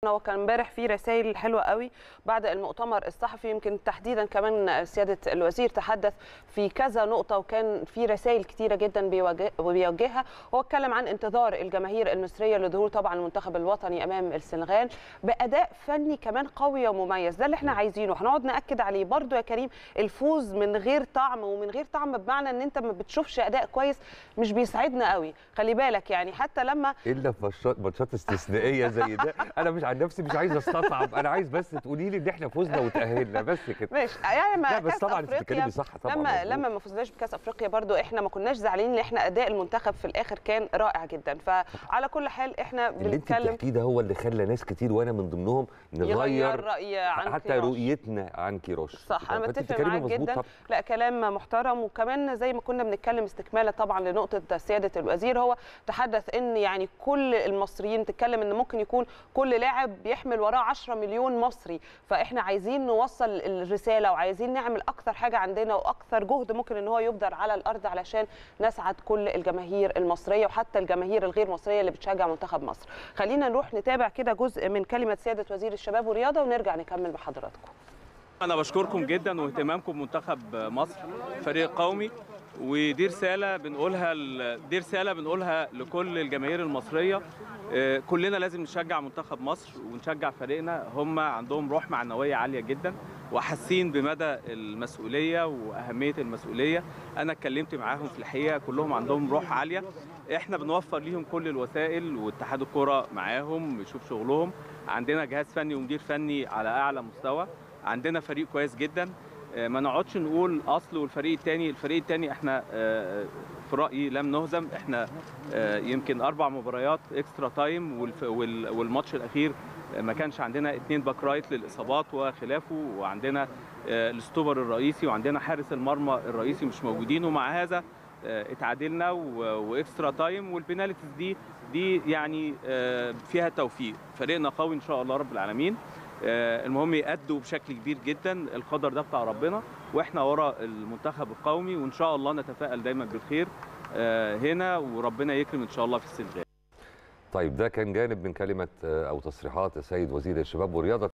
وكان امبارح في رسائل حلوه قوي بعد المؤتمر الصحفي يمكن تحديدا كمان سياده الوزير تحدث في كذا نقطه وكان في رسائل كتيره جدا بيواجه- بيوجهها هو اتكلم عن انتظار الجماهير المصريه لظهور طبعا المنتخب الوطني امام السنغال باداء فني كمان قوي ومميز ده اللي احنا عايزينه هنقعد ناكد عليه برضو يا كريم الفوز من غير طعم ومن غير طعم بمعنى ان انت ما بتشوفش اداء كويس مش بيساعدنا قوي خلي بالك يعني حتى لما الا في ماتشات ماتشات استثنائيه زي ده انا مش عن نفسي مش عايز استصعب انا عايز بس تقولي لي ان احنا فزنا وتاهلنا بس كده ماشي يعني ما لا بس كأس طبعا انت أفريقيا بتتكلمي صح طبعا لما مظبوط. لما ما فزناش بكاس افريقيا برضو احنا ما كناش زعلانين لان احنا اداء المنتخب في الاخر كان رائع جدا فعلى كل حال احنا اللي انت بنتكلم بتحكيه ده هو اللي خلى ناس كتير وانا من ضمنهم يغير نغير راي عن حتى كيروش. رؤيتنا عن كيروش صح انا فأنت بتفق بتتكلمي معاك مظبوط جدا طبعا. لا كلام محترم وكمان زي ما كنا بنتكلم استكمالا طبعا لنقطه سياده الوزير هو تحدث ان يعني كل المصريين تتكلم ان ممكن يكون كل لاعب بيحمل وراه 10 مليون مصري فاحنا عايزين نوصل الرساله وعايزين نعمل اكثر حاجه عندنا واكثر جهد ممكن ان هو يبذل على الارض علشان نسعد كل الجماهير المصريه وحتى الجماهير الغير مصريه اللي بتشجع منتخب مصر خلينا نروح نتابع كده جزء من كلمه سياده وزير الشباب والرياضه ونرجع نكمل بحضراتكم انا بشكركم جدا واهتمامكم بمنتخب مصر فريق قومي ودي رساله بنقولها ل- دي رساله بنقولها لكل الجماهير المصريه آه، كلنا لازم نشجع منتخب مصر ونشجع فريقنا هم عندهم روح معنويه عاليه جدا وحاسين بمدى المسؤوليه واهميه المسؤوليه انا اتكلمت معاهم في الحقيقه كلهم عندهم روح عاليه احنا بنوفر ليهم كل الوسائل واتحاد الكره معاهم يشوف شغلهم عندنا جهاز فني ومدير فني على اعلى مستوى عندنا فريق كويس جدا آه، ما نقعدش نقول اصل والفريق الثاني الفريق الثاني احنا آه، في رايي لم نهزم احنا آه، يمكن اربع مباريات اكسترا تايم والف- وال- والماتش الاخير آه، ما كانش عندنا اثنين باك رايت للاصابات وخلافه وعندنا آه، الستوبر الرئيسي وعندنا حارس المرمى الرئيسي مش موجودين ومع هذا آه، اتعادلنا و- واكسترا تايم والبينالتيز دي دي يعني آه، فيها توفيق فريقنا قوي ان شاء الله رب العالمين آه، المهم يأدوا بشكل كبير جدا القدر ده بتاع ربنا واحنا ورا المنتخب القومي وان شاء الله نتفائل دايما بالخير آه، هنا وربنا يكرم ان شاء الله في السنغال طيب ده كان جانب من كلمه آه، او تصريحات السيد وزير الشباب والرياضه